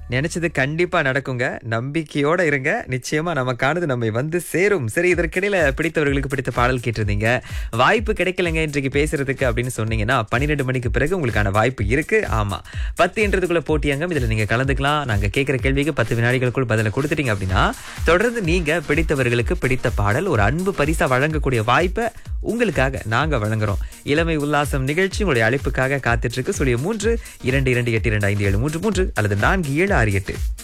நினைச்சது கண்டிப்பா நடக்குங்க நம்பிக்கையோட இருங்க நிச்சயமா நமக்கானது நம்மை வந்து சேரும் சரி இதற்கிடையில பிடித்தவர்களுக்கு பிடித்த பாடல் கேட்டிருந்தீங்க வாய்ப்பு கிடைக்கலங்க இன்றைக்கு பேசுறதுக்கு அப்படின்னு சொன்னீங்கன்னா பன்னிரெண்டு மணிக்கு பிறகு உங்களுக்கான வாய்ப்பு இருக்கு ஆமா பத்து என்றதுக்குள்ள போட்டியங்கம் இதுல நீங்க கலந்துக்கலாம் நாங்க கேட்கிற கேள்விக்கு பத்து வினாடிகளுக்குள் பதில கொடுத்துட்டீங்க அப்படின்னா தொடர்ந்து நீங்க பிடித்தவர்களுக்கு பிடித்த பாடல் ஒரு அன்பு பரிசா வழங்கக்கூடிய வாய்ப்பை உங்களுக்காக நாங்க வழங்குறோம் இளமை உல்லாசம் நிகழ்ச்சி உங்களுடைய அழைப்புக்காக காத்துட்டு இருக்கு சொல்லிய மூன்று இரண்டு இரண்டு எட்டு இரண்டு ஐந்து ஏழு மூன்று மூன்று அல்லது நான்கு ஏழு ஆறு எட்டு